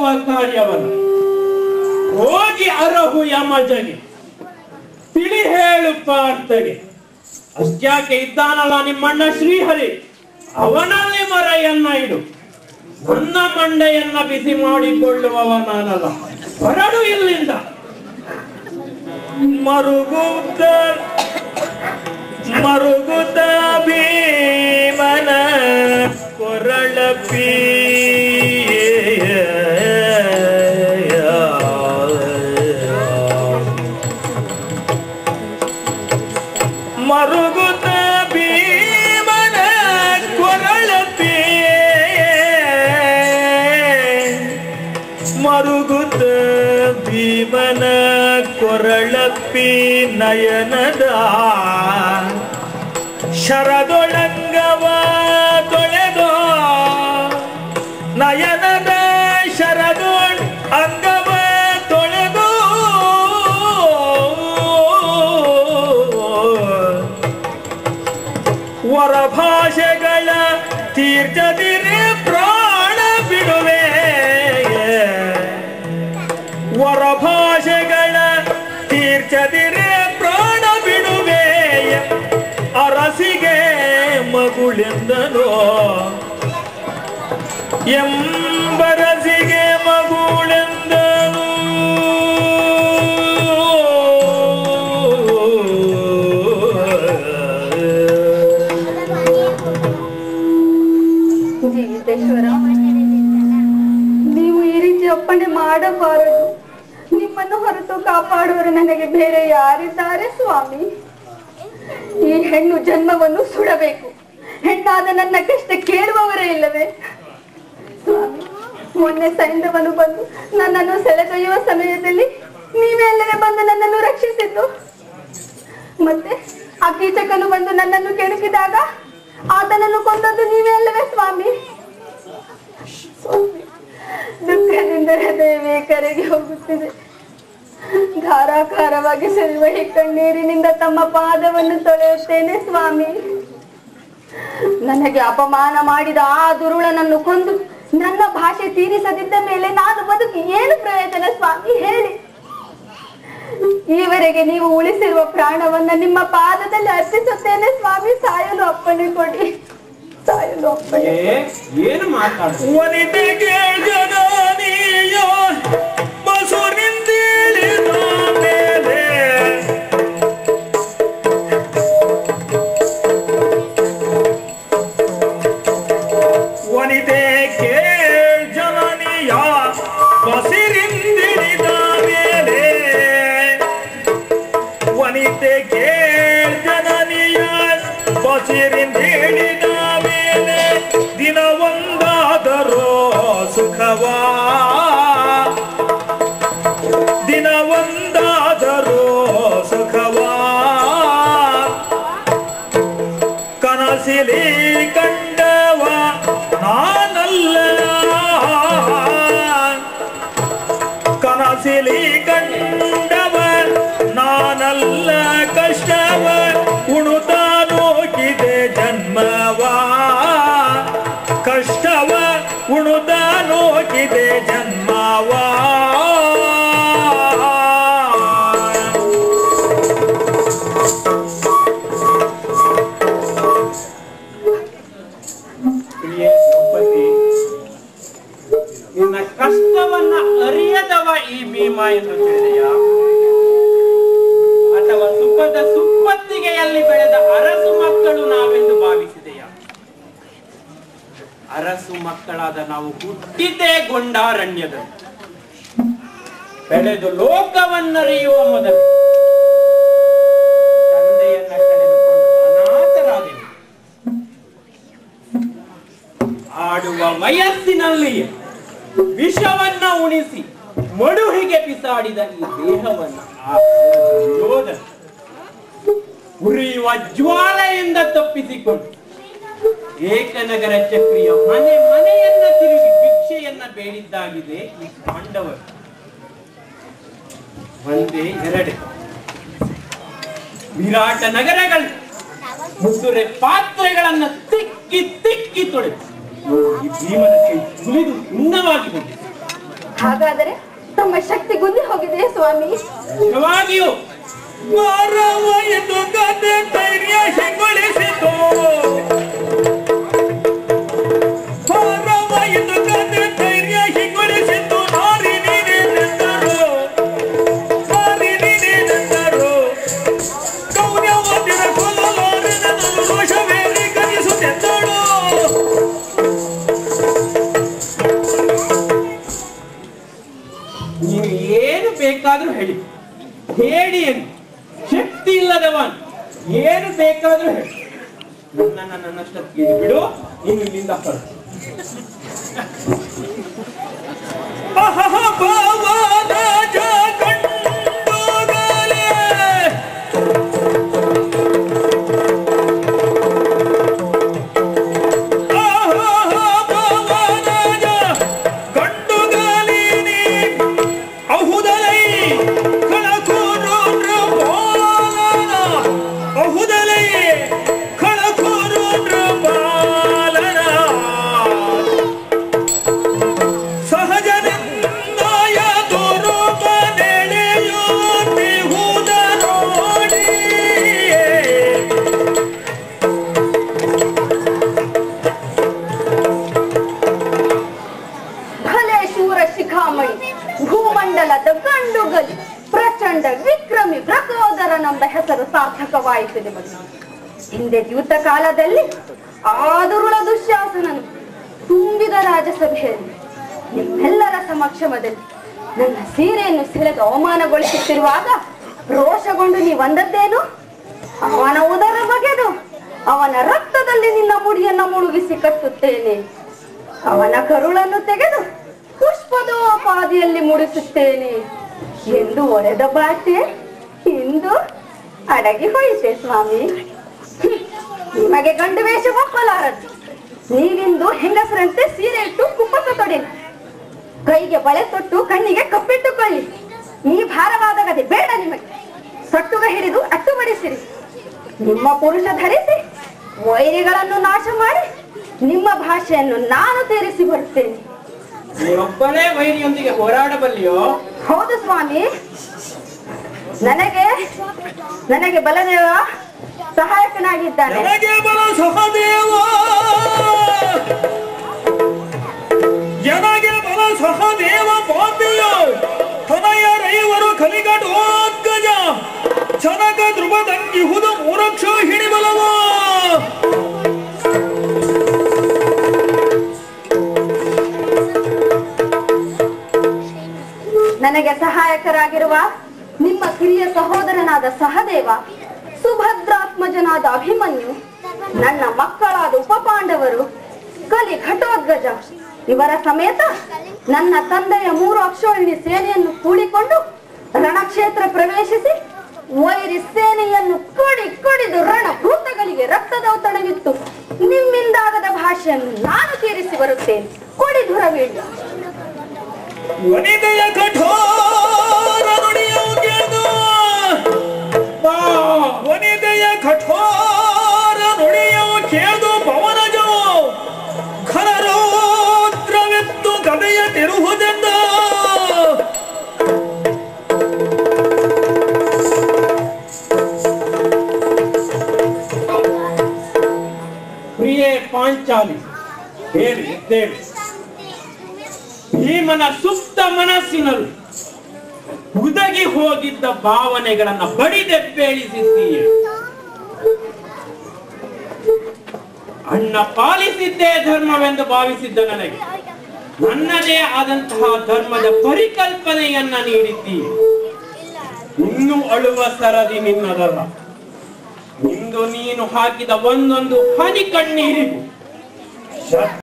ಕಾರ್ಯವನ್ನು ಹೋಗಿ ಅರಹು ಯಮಜಗೆ ತಿಳಿ ಹೇಳು ಪಾರ್ಥಗೆ ಅಷ್ಟ್ಯಾಕೆ ಇದ್ದಾನಲ್ಲ ನಿಮ್ಮಣ್ಣ ಶ್ರೀಹರಿ ಅವನಲ್ಲಿ ಮರೆಯನ್ನ ಇಡು ನನ್ನ ಮಂಡೆಯನ್ನ ಬಿಸಿ ಮಾಡಿಕೊಳ್ಳುವವ ನಾನಲ್ಲ ಹೊರಡು ಇಲ್ಲಿಂದ ಮರುಗುತ್ತ ಮರುಗುತ್ತ ಭೀಮನ ಕೊರಳಪಿ ಮರುಗುತ್ತ ಭೀಮನ ಕೊರಳಪಿ ಮರುಗುತ್ತ ಭೀಮನ ಕೊರಳಪ್ಪಿ ನಯನದ ಶರದೊಳಂಗವ ತೊಳೆದೋ ನಯನದ ಶರದೊಳ್ ಅಂಗವ ತೊಳೆದೋ ವರ ಭಾಷೆಗಳ ತೀರ್ಥದಿರಿ ಪ್ರಾಣ ಬಿಡುವೆ ವರ ಭಾಷೆಗಳ ತೀರ್ಥದಿರೆ ಪ್ರಾಣ ಬಿಡುವೆ ಅರಸಿಗೆ ಮಗುಳೆಂದನು ಎಂಬರಸಿಗೆ ಮಗುಳೆಂದನು ಜೀವಿತೇಶ್ವರ ನೀವು ಈ ರೀತಿ ಅಪ್ಪಣೆ ಮಾಡಬಾರದು ನಿಮ್ಮನ್ನು ಹೊರತು ಕಾಪಾಡುವರು ನನಗೆ ಬೇರೆ ಯಾರಿದ್ದಾರೆ ಸ್ವಾಮಿ ಈ ಹೆಣ್ಣು ಜನ್ಮವನ್ನು ಸುಡಬೇಕು ಹೆಣ್ಣಾದ ನನ್ನ ಕಷ್ಟ ಕೇಳುವವರೇ ಇಲ್ಲವೇ ಸ್ವಾಮಿ ಮೊನ್ನೆ ಸೈಂಧವನು ಬಂದು ನನ್ನನ್ನು ಸೆಳೆದೊಯ್ಯುವ ಸಮಯದಲ್ಲಿ ನೀವೇ ಅಲ್ಲವೇ ಬಂದು ನನ್ನನ್ನು ರಕ್ಷಿಸಿದ್ದು ಮತ್ತೆ ಆ ಕೀಚಕನು ಬಂದು ನನ್ನನ್ನು ಕೆಣಕಿದಾಗ ಆತನನ್ನು ಕೊಂದದ್ದು ನೀವೇ ಅಲ್ಲವೇ ಸ್ವಾಮಿ ಸ್ವಾಮಿ, ದುಃಖದಿಂದ ಹೃದಯವೇ ಕರೆಗೆ ಹೋಗುತ್ತಿದೆ ಧಾರಾಕಾರವಾಗಿ ಸುರಿಯುವ ಈ ಕಣ್ಣೀರಿನಿಂದ ತಮ್ಮ ಪಾದವನ್ನು ತೊಳೆಯುತ್ತೇನೆ ಸ್ವಾಮಿ ನನಗೆ ಅಪಮಾನ ಮಾಡಿದ ಆ ದುರುಳನನ್ನು ಕೊಂದು ನನ್ನ ಭಾಷೆ ತೀರಿಸದಿದ್ದ ಮೇಲೆ ನಾನು ಬದುಕಿ ಏನು ಪ್ರಯೋಜನ ಸ್ವಾಮಿ ಹೇಳಿ ಈವರೆಗೆ ನೀವು ಉಳಿಸಿರುವ ಪ್ರಾಣವನ್ನ ನಿಮ್ಮ ಪಾದದಲ್ಲಿ ಅರ್ಪಿಸುತ್ತೇನೆ ಸ್ವಾಮಿ ಸಾಯಲು ಅಪ್ಪಣೆ ಕೊಡಿ ಸಾಯಲು ಅಪ್ಪಣೆ ಏ, ಏನು ಮಾತಾಡ್ತೀನಿ ವನಿತೆಗೆ ಜನನೀಯ ಬಸುರಿಂದಿಳಿದ ಮೇಲೆ ವನಿತೆಗೆ ಜನನೀಯ ಬಸಿರಿಂದಿಳಿದ ಮೇಲೆ ವನಿತೆಗೆ ಜನನೀಯ ಬಸಿರಿಂದಿಳಿದ ಮೇಲೆ ದಿನವೊಂದಾದರೋ ಸುಖವಾ ದಿನವೊಂದಾದರೋ ಸುಖವಾ ಕನಸಿಲಿ ಕಂಡವ ನಾನಲ್ಲ ಕನಸಿಲಿ ಕಂಡವ ನಾನಲ್ಲ ಕಷ್ಟವ ಉಣುತ್ತಾ ನೋಗಿದೆ ಜನ್ಮವ ಕಷ್ಟವ ಉಣುತ್ತಾ ನೋಗಿದೆ ಜನ್ಮವ ಪ್ರಿಯೆ ದ್ರೌಪದಿ ನಿನ್ನ ಕಷ್ಟವನ್ನ ಅರಿಯದವ ಈ ಭೀಮ ಎಂದು ತಿಳಿದೆಯ ಅಥವಾ ಸುಖದ ಸುಪ್ಪತ್ತಿಗೆಯಲ್ಲಿ ಬೆಳೆದ ಅರಸು ಮಕ್ಕಳು ನಾವೆಂದು ಭಾವಿಸಿದೆಯ ಅರಸು ಮಕ್ಕಳಾದ ನಾವು ಹುಟ್ಟಿದ್ದೇ ಗೊಂಡಾರಣ್ಯದಲ್ಲಿ ಬೆಳೆದು ಲೋಕವನ್ನರಿಯುವ ಮೊದಲು ತಂದೆಯನ್ನ ಕಳೆದುಕೊಂಡು ಅನಾಥರಾದೆವು ಆಡುವ ವಯಸ್ಸಿನಲ್ಲಿಯೇ ವಿಷವನ್ನ ಉಣಿಸಿ ಮಡುಹಿಗೆ ಬಿಸಾಡಿದ ಈ ದೇಹವನ್ನ ಆ ಯೋಧನ ಉರಿಯುವ ಜ್ವಾಲೆಯಿಂದ ತಪ್ಪಿಸಿಕೊಂಡು ಏಕನಗರ ಚಕ್ರಿಯ ಮನೆ ಮನೆಯನ್ನ ತಿರುಗಿ ಭಿಕ್ಷೆಯನ್ನ ಬೇಡಿದ್ದಾಗಿದೆ ಈ ಪಾಂಡವರು ಒಂದೇ ಎರಡೇ ವಿರಾಟ ನಗರಗಳು ಮುಸುರೆ ಪಾತ್ರೆಗಳನ್ನ ತಿಕ್ಕಿ ತಿಕ್ಕಿ ತೊಳೆದು ಈ ಭೀಮನ ಕೈ ಸುಲಿದು ಉನ್ನವಾಗಿ ಬಂದಿದೆ ಹಾಗಾದರೆ ತಮ್ಮ ಶಕ್ತಿ ಗುಂದಿ ಹೋಗಿದೆ ಸ್ವಾಮಿ ನಿಜವಾಗಿಯೂ ಮರವಾಯಿತು ಕತೆ ಧೈರ್ಯ ಹಿಂಗೊಳಿಸಿತು ಮರವಾಯಿತು ಕತೆ ಧೈರ್ಯ ಹಿಂಗೊಳಿಸಿತು ನಾರಿ ನೀನೇನೆಂದರು ನಾರಿ ನೀನೇನೆಂದರು ಗೌರವದಿನ ಕೊಲ್ಲಲಾರದೆ ನನ್ನ ದೋಷವೇರಿ ಕಲಿಸುತ್ತೆಂದಳು ನೀವು ಏನು ಬೇಕಾದ್ರೂ ಹೇಳಿ ಹೇಳಿ ಎಂದು ಶಕ್ತಿ ಇಲ್ಲದವನ್ ಏನು ಬೇಕಾದ್ರೂ ಹೇಳಿ ನನ್ನನ್ನ ನನ್ನಷ್ಟಕ್ಕೆ ಬಿಡು ನೀನು ಇಲ್ಲಿಂದ ಹೊರಟು ಅಹಹ ಭಾವನ ಕಂಡುಗಲೇ ಅಹಹ ಭಾವನ ಕಂಡುಗಲಿನಿ ಅಹುದಲೈ ಕಳಕೂರು ನೃಪಾಲನ ಅಹುದಲೈ ಕಳಕೂರು ನೃಪಾಲನ ಸಹಜನಿಂದಾಯ ದುರುಪ ನಡೆಯುತ್ತಿಹುದ ನೋಡಿ ಭಲೆ ಶೂರ ಶಿಖಾಮಣಿ ಭೂಮಂಡಲದ ಗಂಡುಗಲಿ ಪ್ರಚಂಡ ವಿಕ್ರಮಿ ಪ್ರಕೋದರನೆಂಬ ಹೆಸರು ಸಾರ್ಥಕವಾಯಿತು ನಿಮಗೆ ಹಿಂದೆ ದ್ಯೂತ ಕಾಲದಲ್ಲಿ ಆದುರುಳ ದುಶ್ಯಾಸನನು ತುಂಬಿದ ರಾಜಸಭೆಯಲ್ಲಿ ನಿಮ್ಮೆಲ್ಲರ ಸಮಕ್ಷಮದಲ್ಲಿ ನನ್ನ ಸೀರೆಯನ್ನು ಸೆಳೆದು ಅವಮಾನಗೊಳಿಸುತ್ತಿರುವಾಗ ರೋಷಗೊಂಡು ನೀವಂದದ್ದೇನು ಅವನ ಉದರ ಬಗೆದು ಅವನ ರಕ್ತದಲ್ಲಿ ನಿನ್ನ ಮುಡಿಯನ್ನು ಮುಳುಗಿಸಿ ಕಟ್ಟುತ್ತೇನೆ ಅವನ ಕರುಳನ್ನು ತೆಗೆದು ಪುಷ್ಪದೋಪಾದಿಯಲ್ಲಿ ಮುಡಿಸುತ್ತೇನೆ ಎಂದು ಒಡೆದ ಬಾಟೆ ಇಂದು ಅಡಗಿ ಹೋಯಿತೆ ಸ್ವಾಮಿ ಹ್ಮ್. ನಿಮಗೆ ಗಂಡು ವೇಷ ಒಪ್ಪಲಾರದು ನೀವಿಂದು ಹೆಂಗಸರಂತೆ ಸೀರೆ ಇಟ್ಟು ಕುಪ್ಪಸ ತೊಡಿ ಕೈಗೆ ಬಳೆ ತೊಟ್ಟು ಕಣ್ಣಿಗೆ ಕಪ್ಪಿಟ್ಟುಕೊಳ್ಳಿ ಈ ಭಾರವಾದ ಗದೆ ಬೇಡ ನಿಮಗೆ ಸಟ್ಟುಗ ಹಿಡಿದು ಅಟ್ಟು ಬಡಿಸಿರಿ ನಿಮ್ಮ ಪುರುಷ ಧರಿಸಿ ವೈರಿಗಳನ್ನು ನಾಶ ಮಾಡಿ ನಿಮ್ಮ ಭಾಷೆಯನ್ನು ನಾನು ತೀರಿಸಿ ಬರುತ್ತೇನೆ ನೀನೊಬ್ಬನೇ ವೈರಿಯೊಂದಿಗೆ ಹೋರಾಡಬಲ್ಲಿಯೋ ಹೌದು ಸ್ವಾಮಿ ನನಗೆ ನನಗೆ ಬಲದೇವ ಸಹಾಯಕನಾಗಿದ್ದಾನೆ ನನಗೆ ಬಲ ಸಹದೇವ ನನಗೆ ಬಲ ಸಹದೇವ ಪಾಪಿಯ ತನಯ ರೈವರು ಕಲಿಗಡೋದ್ಗಜ ಜನಕ ಧ್ರುವದಂಗಿಹುದ ಮೂರಕ್ಷ ಹಿಡಿಬಲವ ನನಗೆ ಸಹಾಯಕರಾಗಿರುವ ನಿಮ್ಮ ಕಿರಿಯ ಸಹೋದರನಾದ ಸಹದೇವ ಸುಭದ್ರಾತ್ಮಜನಾದ ಅಭಿಮನ್ಯು ನನ್ನ ಮಕ್ಕಳಾದ ಉಪಪಾಂಡವರು ಕಲಿ ಘಟೋದ್ಗಜ ಇವರ ಸಮೇತ ನನ್ನ ತಂದೆಯ ಮೂರು ಅಕ್ಷೋಹಿಣಿ ಸೇನೆಯನ್ನು ಕೂಡಿಕೊಂಡು ರಣಕ್ಷೇತ್ರ ಪ್ರವೇಶಿಸಿ ವೈರಿ ಸೇನೆಯನ್ನು ಕೊಡಿ ಕೊಡಿದು ರಣಭೂತಗಳಿಗೆ ರಕ್ತದೌತಣವಿತ್ತು ನಿಮ್ಮಿಂದಾಗದ ಭಾಷೆಯನ್ನು ನಾನು ತೀರಿಸಿ ಬರುತ್ತೇನೆ ಕೊಡಿ ಧುರವೀಳ್ಯ ವನಿತೆಯ ಕಠೋರ ನುಡಿಯು ಗೆದು ಬಾ ವನಿತೆಯ ಕಠೋರ ನುಡಿಯು ಕೇದು ಪವನಜೋ ಖರರೋದ್ರವೆತ್ತು ಗದೆಯ ತಿರುಹುದೆಂದ ಪ್ರಿಯೇ ಪಾಂಚಾಲಿ ಹೇಳಿ ಎದ್ದೇಳಿ ಭೀಮನ ಸುಪ್ತ ಮನಸ್ಸಿನಲ್ಲಿ ಹುದಗಿ ಹೋಗಿದ್ದ ಭಾವನೆಗಳನ್ನ ಬಡಿದೆಬ್ಬೇಳಿಸಿದ್ದೀಯ ಅಣ್ಣ ಪಾಲಿಸಿದ್ದೇ ಧರ್ಮವೆಂದು ಭಾವಿಸಿದ್ದ ನನಗೆ ನನ್ನದೇ ಆದಂತಹ ಧರ್ಮದ ಪರಿಕಲ್ಪನೆಯನ್ನ ನೀಡಿದ್ದೀಯ ಇನ್ನು ಅಳುವ ಸರದಿ ನಿನ್ನದಲ್ಲ ಇಂದು ನೀನು ಹಾಕಿದ ಒಂದೊಂದು ಹನಿ ಕಣ್ಣೀರಿಗೂ